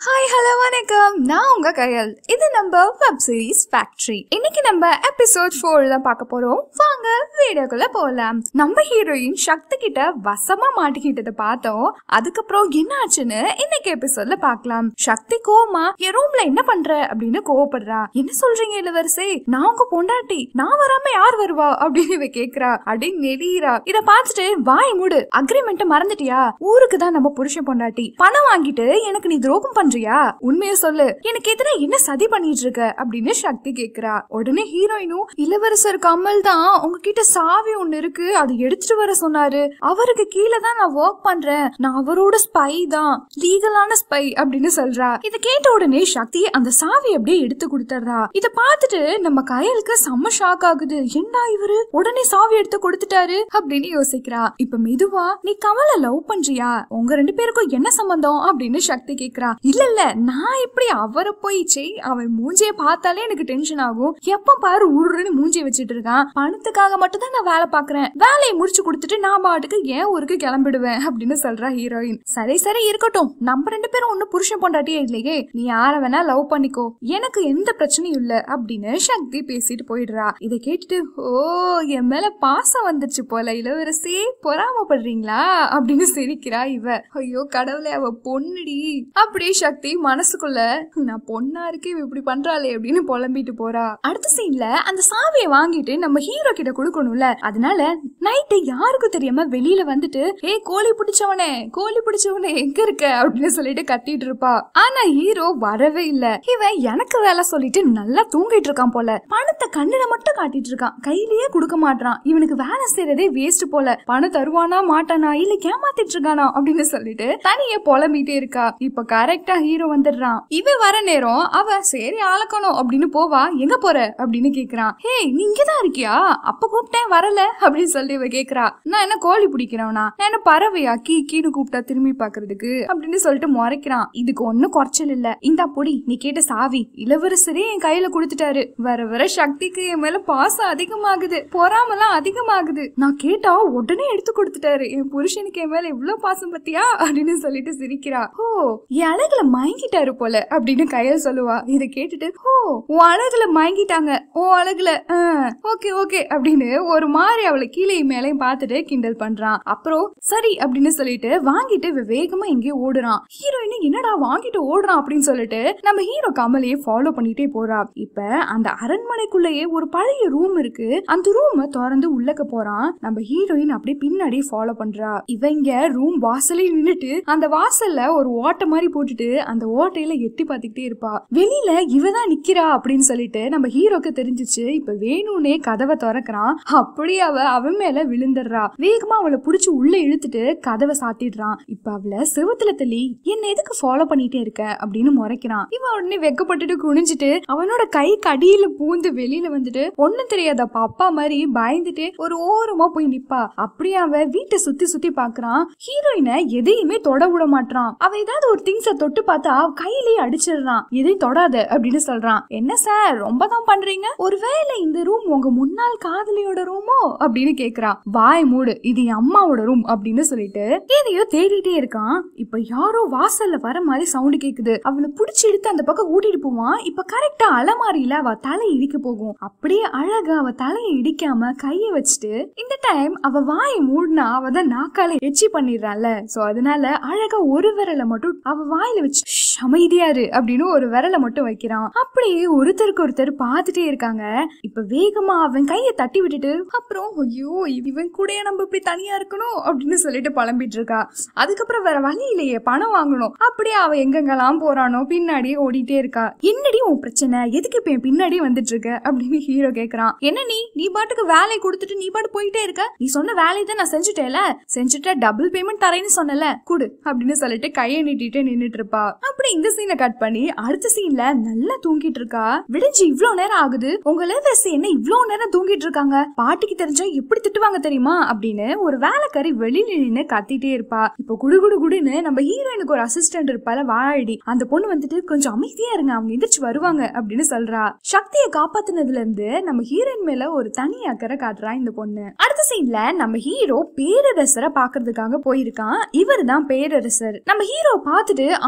hi hello வணக்கம் நான் உங்க கையல் இது நம்ம வெப் சீரிஸ் ஃபேக்டரி இன்னைக்கு நம்ம எபிசோட் ஃபோர் தான் பார்க்க போறோம் வாங்க வீடியோக்குள்ள போகலாம் நம்ம ஹீரோயின் சக்தி கிட்ட வசமா மாட்டிக்கிட்டதை பார்த்தோம் அதுக்கப்புறம் என்ன ஆச்சுன்னு இன்னைக்கு எபிசோட்ல பார்க்கலாம் சக்தி கோமா என் ரூம்ல என்ன பண்ற அப்படின்னு கோவப்படுறா என்ன சொல்றீங்க இளவரசி நான் உங்க பொண்டாட்டி நான் வராம யார் வருவா அப்படின்னு இவ கேக்குறா அப்படின்னு நெடிகிறா இத பார்த்துட்டு வாய் மூடு அக்ரிமெண்ட் மறந்துட்டியா ஊருக்கு தான் நம்ம புருஷன் பொண்டாட்டி பணம் வாங்கிட்டு எனக்கு நீ துரோகம் பண்றியா உண்மையை சொல்லு எனக்கு எதிரா என்ன சதி பண்ணிட்டு இருக்க அப்படின்னு சக்தி கேக்குறா உடனே ஹீரோயினும் இளவரசர் கமல் தான் உங்ககிட்ட சாவி ஒண்ணு இருக்கு அது எடுத்துட்டு வர சொன்னாரு அவருக்கு கீழே தான் நான் ஒர்க் பண்றேன் நான் அவரோட ஸ்பை தான் லீகலான ஸ்பை அப்படின்னு சொல்றா இத கேட்ட உடனே சக்தி அந்த சாவி அப்படியே எடுத்து கொடுத்துட்றா இத பார்த்துட்டு நம்ம கயலுக்கு செம்ம ஷாக் ஆகுது என்ன இவரு உடனே சாவி எடுத்து கொடுத்துட்டாரு அப்படின்னு யோசிக்கிறா இப்ப மெதுவா நீ கமலை லவ் பண்றியா உங்க ரெண்டு பேருக்கும் என்ன சம்பந்தம் அப்படின்னு சக்தி கேக்குறா இல்ல இல்ல நான் இப்படி அவரை போய் செய் அவன் மூஞ்சிய பார்த்தாலே எனக்கு டென்ஷன் ஆகும் எப்ப பாரு உருன்னு மூஞ்சிய வச்சிட்டு இருக்கான் பணத்துக்காக மட்டும் தான் நான் வேலை பாக்குறேன் வேலையை முடிச்சு கொடுத்துட்டு நான் பாட்டுக்கு ஏன் ஊருக்கு கிளம்பிடுவேன் அப்படின்னு சொல்றா ஹீரோயின் சரி சரி இருக்கட்டும் நம்ம ரெண்டு பேரும் ஒன்னும் புருஷன் பொண்டாட்டியே இல்லையே நீ யார வேணா லவ் பண்ணிக்கோ எனக்கு எந்த பிரச்சனையும் இல்ல அப்படின்னு சக்தி பேசிட்டு போயிடுறா இதை கேட்டுட்டு ஓ என் மேல பாசம் வந்துருச்சு போல இளவரசி பொறாமப்படுறீங்களா அப்படின்னு சிரிக்கிறா இவ ஐயோ கடவுளே அவ பொண்ணுடி அப்படியே சக்தி மனசுக்குள்ள நான் பொண்ணா இருக்கு இவ இப்படி பண்றாளே அப்படின்னு புலம்பிட்டு போறா அடுத்த சீன்ல அந்த சாவியை வாங்கிட்டு நம்ம ஹீரோ கிட்ட கொடுக்கணும்ல அதனால நைட்டு யாருக்கும் தெரியாம வெளியில வந்துட்டு ஏ கோழி பிடிச்சவனே கோழி பிடிச்சவனே எங்க இருக்க அப்படின்னு சொல்லிட்டு கத்திட்டு இருப்பா ஆனா ஹீரோ வரவே இல்ல இவன் எனக்கு வேலை சொல்லிட்டு நல்லா தூங்கிட்டு இருக்கான் போல பணத்தை கண்ணுல மட்டும் காட்டிட்டு இருக்கான் கையிலேயே கொடுக்க மாட்டான் இவனுக்கு வேலை செய்யறதே வேஸ்ட் போல பணம் தருவானா மாட்டானா இல்ல ஏமாத்திட்டு இருக்கானா அப்படின்னு சொல்லிட்டு தனியே புலம்பிட்டே இருக்கா இப்ப கரெக்டா ஹீரோ வந்துடுறான் இவ வர நேரம் அவ சரி ஆளக்கணும் அப்படின்னு போவா எங்க போற அப்படின்னு கேக்குறான் ஹே நீ இங்கதான் இருக்கியா அப்ப கூப்பிட்டேன் வரல அப்படின்னு சொல்லி இவ கேக்குறா நான் என்ன கோழி பிடிக்கிறவனா நான் என்ன பறவையா கீ கீனு கூப்பிட்டா திரும்பி பாக்குறதுக்கு அப்படின்னு சொல்லிட்டு முறைக்கிறான் இதுக்கு ஒன்னும் குறைச்சல் இல்ல இந்தா பொடி நீ கேட்ட சாவி இளவரசரே என் கையில கொடுத்துட்டாரு வர வர சக்திக்கு என் மேல பாசம் அதிகமாகுது பொறாமலாம் அதிகமாகுது நான் கேட்டா உடனே எடுத்து கொடுத்துட்டாரு என் புருஷனுக்கு என் மேல இவ்வளவு பாசம் பத்தியா அப்படின்னு சொல்லிட்டு சிரிக்கிறா ஓ என் அழகுல மயங்கிட்டாரு போல அப்படின்னு கையல் சொல்லுவா இதை கேட்டுட்டு ஓ உன் அழகுல மயங்கிட்டாங்க ஓ அழகுல ஓகே ஓகே அப்படின்னு ஒரு மாதிரி அவளை கீழே மேலையும் பார்த்துட்டு கிண்டல் பண்றான் அப்புறம் சரி அப்படின்னு சொல்லிட்டு வாங்கிட்டு இவ வேகமா எங்கேயோ ஓடுறான் ஹீரோயின் என்னடா வாங்கிட்டு ஓடுறான் அப்படின்னு சொல்லிட்டு நம்ம ஹீரோ கமலையே ஃபாலோ பண்ணிட்டே போறா இப்ப அந்த அரண்மனைக்குள்ளேயே ஒரு பழைய ரூம் இருக்கு அந்த ரூம் திறந்து உள்ளக்க போறான் நம்ம ஹீரோயின் அப்படியே பின்னாடி ஃபாலோ பண்றா இவங்க ரூம் வாசலே நின்னுட்டு அந்த வாசல்ல ஒரு ஓட்டை மாதிரி போட்டுட்டு அந்த ஓட்டையில எட்டி பார்த்துக்கிட்டே இருப்பா வெளியில இவ தான் நிக்கிறா அப்படின்னு சொல்லிட்டு நம்ம ஹீரோக்கு தெரிஞ்சிச்சு இப்ப வேணும்னே கதவை திறக்கிறான் அப்படி அவ அவன் மேல விழுந்துடுறா வேகமா அவளை புடிச்சு உள்ள இழுத்துட்டு கதவை சாத்திடுறான் இப்ப அவளை செவுத்துல தள்ளி என்ன எதுக்கு ஃபாலோ பண்ணிட்டே இருக்க அப்படின்னு முறைக்கிறான் இவன் உடனே வெக்கப்பட்டுட்டு குனிஞ்சிட்டு அவனோட கை கடியில பூந்து வெளியில வந்துட்டு ஒண்ணும் தெரியாதப்பா அப்பா மாதிரி பயந்துட்டு ஒரு ஓரமா போய் நிப்பா அப்படியே அவன் வீட்டை சுத்தி சுத்தி பாக்குறான் ஹீரோயினை எதையுமே தொட விட மாட்டான் அவ ஏதாவது ஒரு திங்ஸ தொட்டு பார்த்தா கையிலேயே அடிச்சிடுறான் எதையும் தொடாத அப்படின்னு சொல்றான் என்ன சார் ரொம்ப தான் பண்றீங்க ஒருவேளை இந்த ரூம் உங்க முன்னாள் காதலியோட ரூமோ அப்படின்னு கேக்குறான் வாய் மூடு இது என் அம்மாவோட ரூம் அப்படின்னு சொல்லிட்டு எதையோ தேடிட்டே இருக்கான் இப்ப யாரோ வாசல்ல வர மாதிரி சவுண்ட் கேக்குது அவளை புடிச்சு எடுத்து அந்த பக்கம் ஊட்டிட்டு போவான் இப்ப கரெக்டா அலமாரியில அவ தலை இடிக்க போகும் அப்படியே அழகா அவ தலையை இடிக்காம கைய வச்சுட்டு இந்த டைம் அவ வாயை மூடினா அவ தான் நாக்கால எச்சி பண்ணிடுறான்ல சோ அதனால அழகா ஒரு விரலை மட்டும் அவ வாயில வச்சு "ஷ், அமைதியா இரு அப்படின்னு ஒரு விரலை மட்டும் வைக்கிறான் அப்படியே ஒருத்தருக்கு ஒருத்தர் பார்த்துட்டே இருக்காங்க இப்ப வேகமா அவன் கையை தட்டி விட்டுட்டு அப்புறம் ஐயோ இவன் கூடயே நம்ம இப்படி தனியா இருக்கணும் அப்படின்னு சொல்லிட்டு புலம்பிட்டு இருக்கா அதுக்கப்புறம் வேற வழி இல்லையே பணம் வாங்கணும் அப்படியே அவ எங்கெங்கெல்லாம் போறானோ பின்னாடியே ஓடிட்டே இருக்கா என்னடி உன் பிரச்சனை எதுக்கு இப்ப என் பின்னாடியே வந்துட்டு இருக்க அப்படின்னு ஹீரோ கேக்குறான் என்ன நீ நீ பாட்டுக்கு வேலையை கொடுத்துட்டு நீ பாட்டு போயிட்டே இருக்க நீ சொன்ன வேலையை தான் நான் செஞ்சுட்டேல செஞ்சுட்ட டபுள் பேமெண்ட் தரேன்னு சொன்னல குடு அப்படின்னு சொல்லிட்டு கையை நீட்டிட்டு நின்னுட்டு இருப்பா அப்படி இந்த சீனை கட் பண்ணி அடுத்த சீன்ல நல்லா தூங்கிட்டு இருக்கா விடிஞ்சு இவ்ளோ நேரம் ஆகுது உங்க இளவரசி என்ன இவ்ளோ நேரம் தூங்கிட்டு இருக்காங்க பாட்டிக்கு தெரிஞ்சா எப்படி திட்டுவாங்க தெரியுமா அப்படின்னு ஒரு வேலைக்காரி வெளியில நின்னு கத்திட்டே இருப்பா இப்ப குடு குடு குடுன்னு நம்ம ஹீரோயினுக்கு ஒரு அசிஸ்டன்ட் இருப்பால வாழடி அந்த பொண்ணு வந்துட்டு கொஞ்சம் அமைதியா இருங்க அவங்க எந்திரிச்சு வருவாங்க அப்படின்னு சொல்றா சக்தியை காப்பாத்துனதுல இருந்து நம்ம ஹீரோயின் மேல ஒரு தனி அக்கறை காட்டுறா இந்த பொண்ணு அடுத்த சீன்ல நம்ம ஹீரோ பேரரசரை பாக்குறதுக்காக போயிருக்கான் இவர் தான் பேரரசர் நம்ம ஹீரோ பார்த்துட்டு ஆச்சரியமா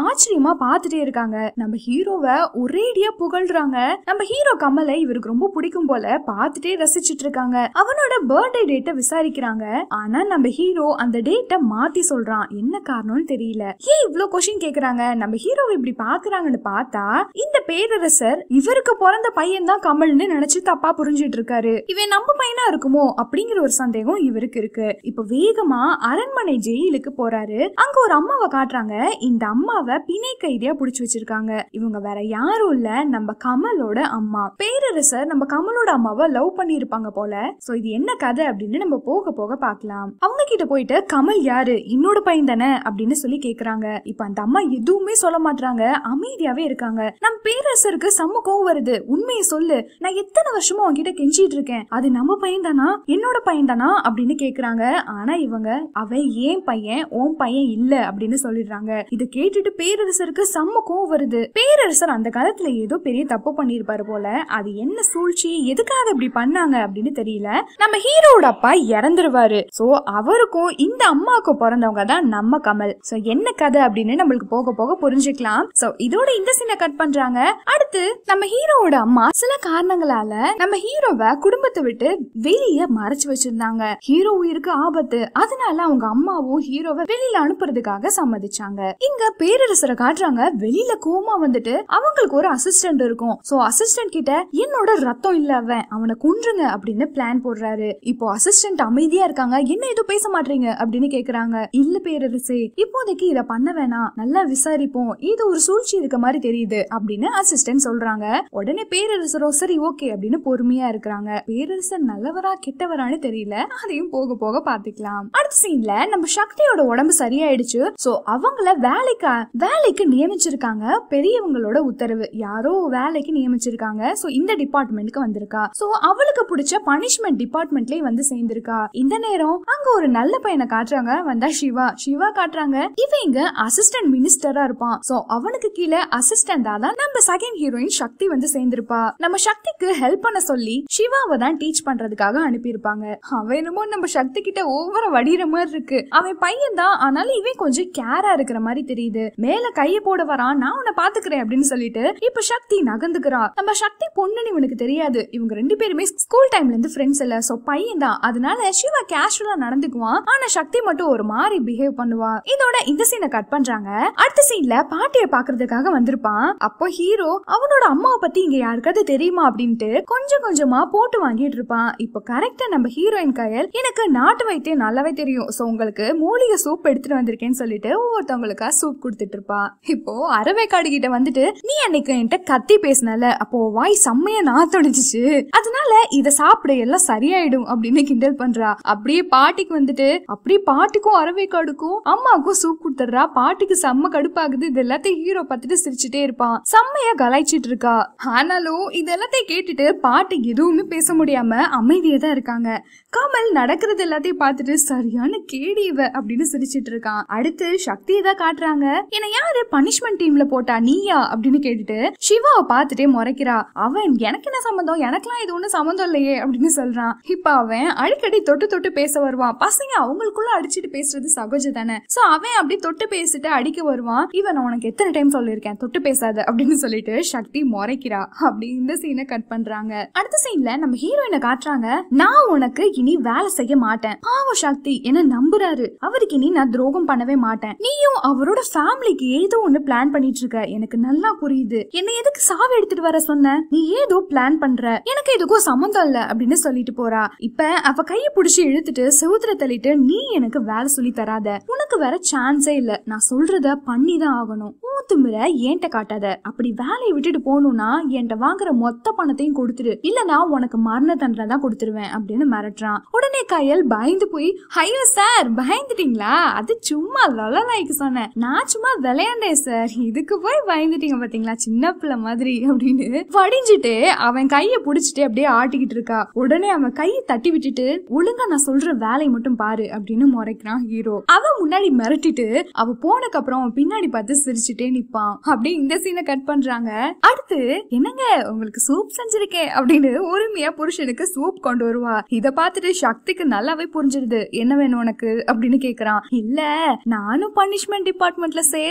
தூரமா பாத்துட்டே இருக்காங்க நம்ம ஹீரோவை ஒரேடியா புகழ்றாங்க நம்ம ஹீரோ கமலை இவருக்கு ரொம்ப பிடிக்கும் போல பாத்துட்டே ரசிச்சிட்டு இருக்காங்க அவனோட பர்த்டே டேட்டை விசாரிக்கிறாங்க ஆனா நம்ம ஹீரோ அந்த டேட்டை மாத்தி சொல்றான் என்ன காரணம்னு தெரியல ஏன் இவ்ளோ கொஸ்டின் கேக்குறாங்க நம்ம ஹீரோவை இப்படி பாக்குறாங்கன்னு பார்த்தா இந்த பேரரசர் இவருக்கு பிறந்த பையன் தான் கமல்னு நினைச்சு தப்பா புரிஞ்சிட்டு இருக்காரு இவன் நம்ம பையனா இருக்குமோ அப்படிங்கிற ஒரு சந்தேகம் இவருக்கு இருக்கு இப்ப வேகமா அரண்மனை ஜெயிலுக்கு போறாரு அங்க ஒரு அம்மாவை காட்டுறாங்க இந்த அம்மாவை பிணை கைதியா புடிச்சு வச்சிருக்காங்க இவங்க வேற யாரும் இல்ல நம்ம கமலோட அம்மா பேரரசர் நம்ம கமலோட அம்மாவை லவ் பண்ணி இருப்பாங்க போல சோ இது என்ன கதை அப்படின்னு நம்ம போக போக பார்க்கலாம் அவங்க கிட்ட போயிட்டு கமல் யாரு என்னோட பையன் தானே அப்படின்னு சொல்லி கேக்குறாங்க இப்ப அந்த அம்மா எதுவுமே சொல்ல மாட்டாங்க அமைதியாவே இருக்காங்க நம்ம பேரரசருக்கு செம்ம கோவம் வருது உண்மையை சொல்லு நான் எத்தனை வருஷமா உன்கிட்ட கெஞ்சிட்டு இருக்கேன் அது நம்ம பையன் தானா என்னோட பையன் தானா அப்படின்னு கேக்குறாங்க ஆனா இவங்க அவன் ஏன் பையன் உன் பையன் இல்ல அப்படின்னு சொல்லிடுறாங்க இதை கேட்டுட்டு பேரரசருக்கு செம்ம கோவம் வருது பேரரசர் அந்த காலத்துல ஏதோ பெரிய தப்பு பண்ணிருப்பாரு போல அது என்ன சூழ்ச்சி எதுக்காக இப்படி பண்ணாங்க அப்படின்னு தெரியல நம்ம ஹீரோட அப்பா இறந்துருவாரு சோ அவருக்கும் இந்த அம்மாவுக்கும் பிறந்தவங்க தான் நம்ம கமல் சோ என்ன கதை அப்படின்னு நம்மளுக்கு போக போக புரிஞ்சுக்கலாம் சோ இதோட இந்த சீனை கட் பண்றாங்க அடுத்து நம்ம ஹீரோவோட அம்மா சில காரணங்களால நம்ம ஹீரோவை குடும்பத்தை விட்டு வெளிய மறைச்சு வச்சிருந்தாங்க ஹீரோ உயிருக்கு ஆபத்து அதனால அவங்க அம்மாவும் ஹீரோவை வெளியில அனுப்புறதுக்காக சம்மதிச்சாங்க இங்க பேரரசரை காட்டுறாங்க வெளியில கோமா வந்துட்டு அவங்களுக்கு ஒரு அசிஸ்டன்ட் இருக்கும் சோ அசிஸ்டன்ட் கிட்ட என்னோட ரத்தம் இல்ல அவன் அவனை கொன்றுங்க அப்படின்னு பிளான் போடுறாரு இப்போ அசிஸ்டன்ட் அமைதியா இருக்காங்க என்ன எதுவும் பேச மாட்டீங்க அப்படின்னு கேக்குறாங்க இல்ல பேரரசே இப்போதைக்கு இத பண்ண வேணாம் நல்லா விசாரிப்போம் இது ஒரு சூழ்ச்சி இருக்க மாதிரி தெரியுது அப்படின்னு அசிஸ்டன்ட் சொல்றாங்க உடனே பேரரசரோ சரி ஓகே அப்படின்னு பொறுமையா இருக்கிறாங்க பேரரசர் நல்லவரா கெட்டவரான்னு தெரியல அதையும் போக போக பாத்துக்கலாம் அடுத்த சீன்ல நம்ம சக்தியோட உடம்பு சரியாயிடுச்சு சோ அவங்கள வேலைக்கு வேலைக்கு நியமிச்சிருக்காங்க பெரியவங்களோட உத்தரவு யாரோ வேலைக்கு நியமிச்சிருக்காங்க சோ இந்த டிபார்ட்மெண்ட்க்கு வந்திருக்கா சோ அவளுக்கு பிடிச்ச பனிஷ்மெண்ட் டிபார்ட்மெண்ட்லயே வந்து சேர்ந்திருக்கா இந்த நேரம் அங்க ஒரு நல்ல பையனை காட்டுறாங்க வந்தா சிவா சிவா காட்டுறாங்க இவன் இங்க அசிஸ்டன்ட் மினிஸ்டரா இருப்பான் சோ அவனுக்கு கீழே அசிஸ்டண்டா தான் நம்ம செகண்ட் ஹீரோயின் சக்தி வந்து சேர்ந்திருப்பா நம்ம சக்திக்கு ஹெல்ப் பண்ண சொல்லி சிவாவை தான் டீச் பண்றதுக்காக அனுப்பியிருப்பாங்க அவன் என்னமோ நம்ம சக்தி கிட்ட ஒவ்வொரு வடிகிற மாதிரி இருக்கு அவன் பையன் தான் ஆனாலும் இவன் கொஞ்சம் கேரா இருக்கிற மாதிரி தெரியுது மேல கைய போட வரான் நான் உன்னை பாத்துக்கிறேன் அப்படின்னு சொல்லிட்டு இப்ப சக்தி நகர்ந்துக்கிறா நம்ம சக்தி பொண்ணுன்னு இவனுக்கு தெரியாது இவங்க ரெண்டு பேருமே ஸ்கூல் டைம்ல இருந்து ஃப்ரெண்ட்ஸ் இல்ல சோ பையன் தான் அதனால சிவா கேஷுவலா நடந்துக்குவான் ஆனா சக்தி மட்டும் ஒரு மாதிரி பிஹேவ் பண்ணுவா இதோட இந்த சீனை கட் பண்றாங்க அடுத்த சீன்ல பாட்டிய பாக்குறதுக்காக வந்திருப்பான் அப்போ ஹீரோ அவனோட அம்மாவை பத்தி இங்க யாருக்காவது தெரியுமா அப்படின்ட்டு கொஞ்சம் கொஞ்சமா போட்டு வாங்கிட்டு இருப்பான் இப்போ கரெக்டா நம்ம ஹீரோயின் கையல் எனக்கு நாட்டு வைத்தியம் நல்லாவே தெரியும் சோ உங்களுக்கு மூலிகை சூப் எடுத்துட்டு வந்திருக்கேன்னு சொல்லிட்டு ஒவ்வொருத்தவங்களுக்கா சூப் கொடுத்துட்டு இருப்பா இப்போ அரவேக்காடு கிட்ட வந்துட்டு நீ அன்னைக்கு என்கிட்ட கத்தி பேசினல அப்போ வாய் செம்மையா நாத்தொடிச்சிச்சு அதனால இத சாப்பிட எல்லாம் சரியாயிடும் அப்படின்னு கிண்டல் பண்றா அப்படியே பாட்டிக்கு வந்துட்டு அப்படியே பாட்டிக்கும் அரவேக்காடுக்கும் அம்மாவுக்கும் சூப் கொடுத்துடுறா பாட்டிக்கு செம்ம கடுப்பாகுது இது எல்லாத்தையும் ஹீரோ பார்த்துட்டு சிரிச்சுட்டே இருப்பான் செம்மையா கலாய்ச்சிட்டு இருக்கா ஆனாலும் இது எல்லாத்தையும் கேட்டுட்டு பாட்டி எதுவுமே பேச முடியாம அமைதியா தான் இருக்காங்க கமல் நடக்கிறது எல்லாத்தையும் பார்த்துட்டு சரியான கேடி இவ அப்படின்னு சிரிச்சிட்டு இருக்கான் அடுத்து சக்தியை தான் காட்டுறாங்க என்ன யாரு பனிஷ்மெண்ட் டீம்ல போட்டா நீயா அப்படின்னு கேட்டுட்டு சிவாவை பார்த்துட்டே முறைக்கிறா அவன் எனக்கு என்ன சம்மந்தம் எனக்கெல்லாம் இது ஒண்ணும் சம்மந்தம் இல்லையே அப்படின்னு சொல்றான் இப்ப அவன் அடிக்கடி தொட்டு தொட்டு பேச வருவான் பசங்க அவங்களுக்குள்ள அடிச்சிட்டு பேசுறது சகஜம் தானே சோ அவன் அப்படி தொட்டு பேசிட்டு அடிக்க வருவான் இவன் நான் உனக்கு எத்தனை டைம் சொல்லியிருக்கேன் தொட்டு பேசாத அப்படின்னு சொல்லிட்டு சக்தி முறைக்கிறா அப்படி இந்த சீனை கட் பண்றாங்க அடுத்த சீன்ல நம்ம ஹீரோயினை காட்டுறாங்க நான் உனக்கு இனி வேலை செய்ய மாட்டேன் பாவம் சக்தி என்ன நம்புறாரு அவருக்கு இனி நான் துரோகம் பண்ணவே மாட்டேன் நீயும் அவரோட ஃபேமிலிக்கு ஏதோ ஒண்ணு பிளான் பண்ணிட்டு இருக்க எனக்கு நல்லா புரியுது என்ன எதுக்கு சாவி எடுத்துட்டு வர சொன்ன நீ ஏதோ பிளான் பண்ற எனக்கு எதுக்கும் சம்மந்தம் இல்ல அப்படின்னு சொல்லிட்டு போறா இப்ப அவ கைய புடிச்சு இழுத்துட்டு செவுத்துல தள்ளிட்டு நீ எனக்கு வேலை சொல்லி தராத உனக்கு வேற சான்ஸே இல்ல நான் சொல்றத பண்ணி தான் ஆகணும் மூத்து முறை ஏன்ட்ட காட்டாத அப்படி வேலையை விட்டுட்டு போகணும்னா என்கிட்ட வாங்குற மொத்த பணத்தையும் கொடுத்துரு இல்லனா உனக்கு மரண தண்டனை தான் கொடுத்துருவேன் அப்படின்னு மிரட்டுறான் உடனே கையல் பயந்து போய் ஐயோ சார் பயந்துட்டீங்களா அது சும்மா லொலலாய்க்கு சொன்னேன் நான் சும்மா விளையாண்டேன் சார் இதுக்கு போய் பயந்துட்டீங்க பாத்தீங்களா சின்ன பிள்ளை மாதிரி அப்படின்னு வடிஞ்சிட்டு அவன் கைய புடிச்சிட்டு அப்படியே ஆட்டிக்கிட்டு இருக்கா உடனே அவன் கையை தட்டி விட்டுட்டு ஒழுங்கா நான் சொல்ற வேலையை மட்டும் பாரு அப்படின்னு முறைக்கிறான் ஹீரோ அவன் முன்னாடி மிரட்டிட்டு அவ போனக்கு அப்புறம் அவன் பின்னாடி பார்த்து சிரிச்சுட்டே நிப்பான் அப்படியே இந்த சீனை கட் பண்றாங்க அடுத்து என்னங்க உங்களுக்கு சூப் செஞ்சிருக்கேன் அப்படின்னு உரிமையா புருஷனுக்கு சூப் கொண்டு வருவா இத பார்த்துட்டு சக்திக்கு நல்லாவே புரிஞ்சிருது என்ன வேணும் உனக்கு அப்படின்னு கேக்குறான் இல்ல நானும் பனிஷ்மெண்ட் டிபார்ட்மெண்ட்ல சேரணும்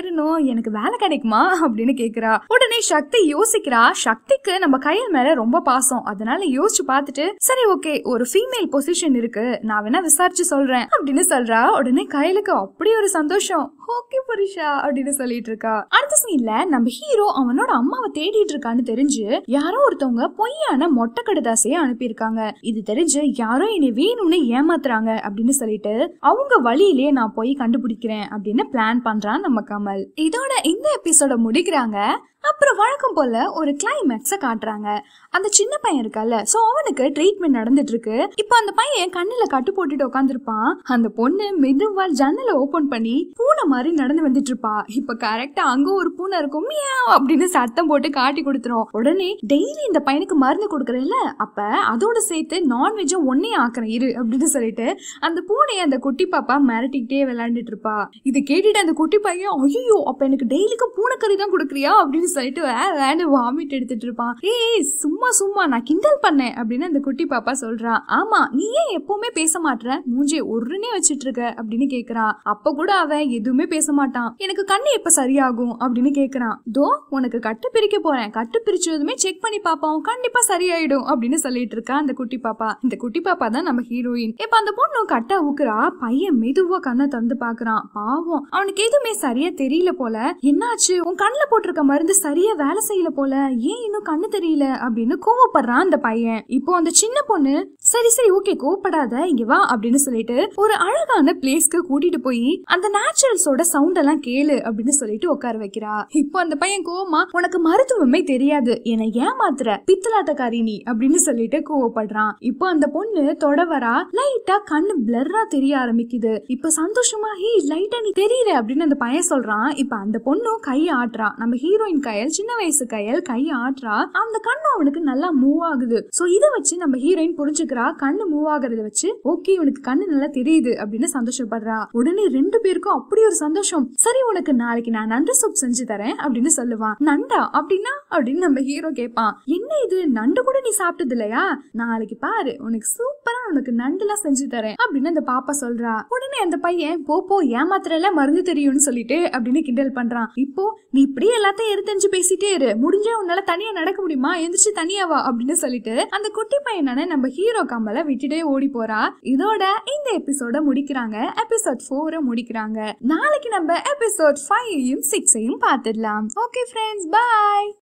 எனக்கு வேலை கிடைக்குமா அப்படின்னு கேக்குறா உடனே சக்தி யோசிக்கிறா சக்திக்கு நம்ம கையல் மேல ரொம்ப பாசம் அதனால யோசிச்சு பார்த்துட்டு சரி ஓகே ஒரு ஃபீமேல் பொசிஷன் இருக்கு நான் வேணா விசாரிச்சு சொல்றேன் அப்படின்னு சொல்றா உடனே கையலுக்கு அப்படி ஒரு சந்தோஷம் ஓகே புரிஷா அப்படின்னு சொல்லிட்டு இருக்கா அடுத்த சீன்ல நம்ம ஹீரோ அவனோட அம்மாவை தேடிட்டு இருக்கான்னு தெரிஞ்சு யாரோ ஒருத்தவங்க பொய்யான மொட்டை கடுதாசைய அனுப்பியிருக்காங்க இது தெரிஞ்சு யாரோ என்னை வேணும்னு ஏமாத்துறாங்க அப்படின்னு சொல்லிட்டு அவங்க வழியிலே நான் போய் கண்டுபிடிக்கிறேன் அப்படின்னு பிளான் பண்றான் நம்ம கமல் இதோட இந்த எபிசோட முடிக்கிறாங்க அப்புறம் வழக்கம் போல ஒரு கிளைமேக்ஸ காட்டுறாங்க அந்த சின்ன பையன் இருக்கால சோ அவனுக்கு ட்ரீட்மெண்ட் நடந்துட்டு இருக்கு இப்போ அந்த பையன் கண்ணுல கட்டு போட்டுட்டு உட்காந்துருப்பான் அந்த பொண்ணு மெதுவா ஜன்னலை ஓபன் பண்ணி பூனை மாதிரி நடந்து வந்துட்டு இருப்பா இப்ப கரெக்டா அங்க ஒரு பூனை இருக்கும் மியாவ் அப்படின்னு சத்தம் போட்டு காட்டி கொடுத்துரும் உடனே டெய்லி இந்த பையனுக்கு மருந்து கொடுக்குறேன்ல அப்ப அதோட சேர்த்து நான்வெஜ்ஜும் ஒன்னே ஆக்குறேன் இரு அப்படின்னு சொல்லிட்டு அந்த பூனையை அந்த குட்டி பாப்பா மிரட்டிக்கிட்டே விளையாண்டுட்டு இருப்பா இது கேட்டுட்டு அந்த குட்டி பையன் ஐயோ அப்ப எனக்கு டெய்லிக்கும் பூனைக்கறி தான் கொடுக்குறியா அப்படின்னு சொல்லிட்டு வே வேன்னு வாமிட் எடுத்துட்டு இருப்பான் ஏய் சும்மா சும்மா நான் கிண்டல் பண்ணேன் அப்படின்னு அந்த குட்டி பாப்பா சொல்றா ஆமா நீ ஏன் எப்பவுமே பேச மாட்ற மூஞ்சி ஒருனே வச்சிட்டு இருக்க அப்படின்னு கேக்குறான் அப்ப கூட அவன் எதுவுமே பேச மாட்டான் எனக்கு கண்ணு எப்ப சரியாகும் அப்படின்னு கேக்குறான் தோ உனக்கு கட்டு பிரிக்க போறேன் கட்டு பிரிச்சதுமே செக் பண்ணி பாப்போம் கண்டிப்பா சரியாயிடும் அப்படின்னு சொல்லிட்டு இருக்கா அந்த குட்டி பாப்பா இந்த குட்டி பாப்பா தான் நம்ம ஹீரோயின் இப்ப அந்த பொண்ணு கட்டா ஊக்குறா பையன் மெதுவா கண்ணை திறந்து பாக்குறான் பாவம் அவனுக்கு எதுவுமே சரியா தெரியல போல என்னாச்சு உன் கண்ணுல போட்டிருக்க மருந்து சரியா வேலை செய்யல போல ஏன் இன்னும் கண்ணு தெரியல அப்படின்னு கோவப்படுறான் அந்த பையன் இப்போ அந்த சின்ன பொண்ணு சரி சரி ஓகே கோவப்படாத இங்க வா அப்படின்னு சொல்லிட்டு ஒரு அழகான பிளேஸ்க்கு கூட்டிட்டு போய் அந்த நேச்சுரல்ஸோட சவுண்ட் எல்லாம் கேளு அப்படின்னு சொல்லிட்டு உட்கார வைக்கிறா இப்போ அந்த பையன் கோவமா உனக்கு மருத்துவமே தெரியாது என்னை ஏமாத்துற பித்தலாட்டக்காரி நீ அப்படின்னு சொல்லிட்டு கோவப்படுறான் இப்போ அந்த பொண்ணு தொட வரா லைட்டா கண்ணு பிளர்ரா தெரிய ஆரம்பிக்குது இப்ப சந்தோஷமா ஹே லைட்டா நீ தெரியல அப்படின்னு அந்த பையன் சொல்றான் இப்ப அந்த பொண்ணும் கை ஆட்டுறா நம்ம ஹீரோயின் கையல் சின்ன வயசு கையல் கை ஆட்டுறா அந்த கண்ணு அவனுக்கு நல்லா மூவ் ஆகுது சோ இதை வச்சு நம்ம ஹீரோயின் புரிஞ்சுக்கிறா கண்ணு மூவ் ஆகுறத வச்சு ஓகே உனக்கு கண்ணு நல்லா தெரியுது அப்படின்னு சந்தோஷப்படுறா உடனே ரெண்டு பேருக்கும் அப்படி ஒரு சந்தோஷம் சரி உனக்கு நாளைக்கு நான் நண்டு சூப் செஞ்சு தரேன் அப்படின்னு சொல்லுவான் நண்டா அப்படின்னா அப்படின்னு நம்ம ஹீரோ கேட்பான் என்ன இது நண்டு கூட நீ சாப்பிட்டது இல்லையா நாளைக்கு பாரு உனக்கு சூப்பரா உனக்கு நண்டுலாம் செஞ்சு தரேன் அப்படின்னு அந்த பாப்பா சொல்றா உடனே அந்த பையன் போ போ ஏமாத்திரல மருந்து தெரியும்னு சொல்லிட்டு அப்படின்னு கிண்டல் பண்றான் இப்போ நீ இப்படியே எல்லாத்தையும் எடுத்தஞ்சு பேசிட்டே இரு முடிஞ்சா உன்னால தனியா நடக்க முடியுமா எந்திரிச்சு தனியா வா அப்படின்னு சொல்லிட்டு அந்த குட்டி பையனான நம்ம ஹீரோ கம்மலை விட்டுட்டே ஓடி போறா இதோட இந்த எபிசோட முடிக்கிறாங்க எபிசோட் ஃபோரை முடிக்கிறாங்க நாளைக்கு நம்ம எபிசோட் ஃபைவையும் சிக்ஸையும் பார்த்துடலாம் ஓகே ஃப்ரெண்ட்ஸ் பாய்